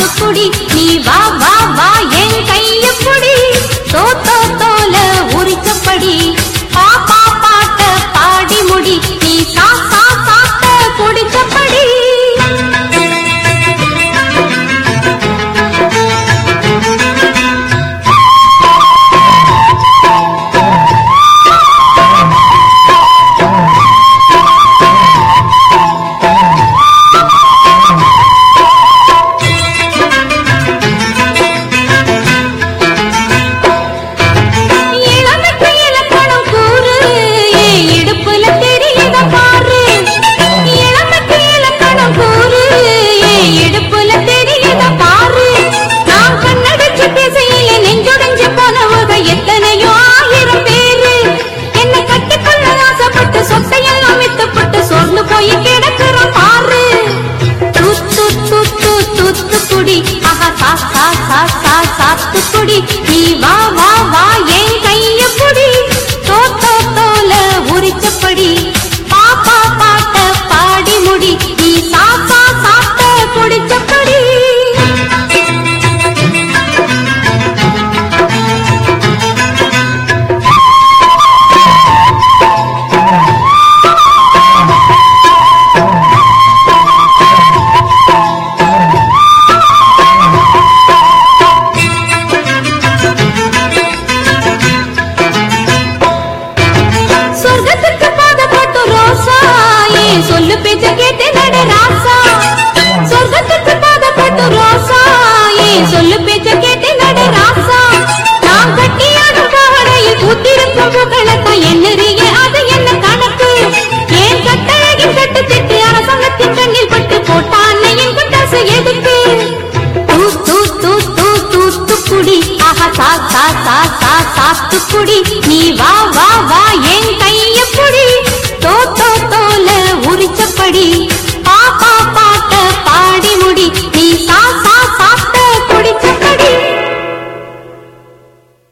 சாத்துக்குடி நீ வா வா வா என் கைய புடி தோ தோ தோல உரிச்சப்படி பாப்பா பாட்ட பாடி முடி நீ சா சா சாத்த குடிச்சப்படி இளமைக்கு இலக்கணம் கூறு என் இடுப்புல தெரியுத பாரு இளமைக்கு இலக்கணம் கூறு என் இடுப்புல தெரியுத பாரு நான் கண்ணடிச்சு பேசையில நெஞ்சுடைஞ்சு போனவங்க எத்தனையோ ஆயிரம் பேரு என்ன கட்டிக்கொள்ள ஆசைப்பட்டு சொத்தையெல்லாம் வித்துப்பட்டு சொர்ந்து போய் கிடக்குற பாரு தூத்து தூத்து தூத்துக்குடி ஆஹா சா சா சா சா சாத்துக்குடி நீ வா வா வா என் கைய புடி தோ தோ தோல உரிச்சப்படி பாப்பா பாட்ட பாடி முடி நீ சா சா சாத்த குடிச்சப்படி சொர்க்கத்துக்கு பாத போட்டு ரோசா ஏன் சொல்லு பேச்ச கேட்டு நட ராசா சொர்க்கத்துக்கு பாத போட்டு ரோசா ஏன் சொல்லு பேச்ச கேட்டு நட ராசா நான் கட்டியாடும் பாவடையில் பூத்திருக்கும் புகழத்தான் என்னறிய அது என்ன கணக்கு ஏன் கட்டழகின் கட்டு திட்டு அரசாங்கத்தின் கண்ணில் பட்டு போட்டான் என் குட்டாசு எதுக்கு தூ தூ தூ தூ தூத்துக்குடி ஆஹா சா சா சா சா சாத்துக்குடி நீ வா வா வா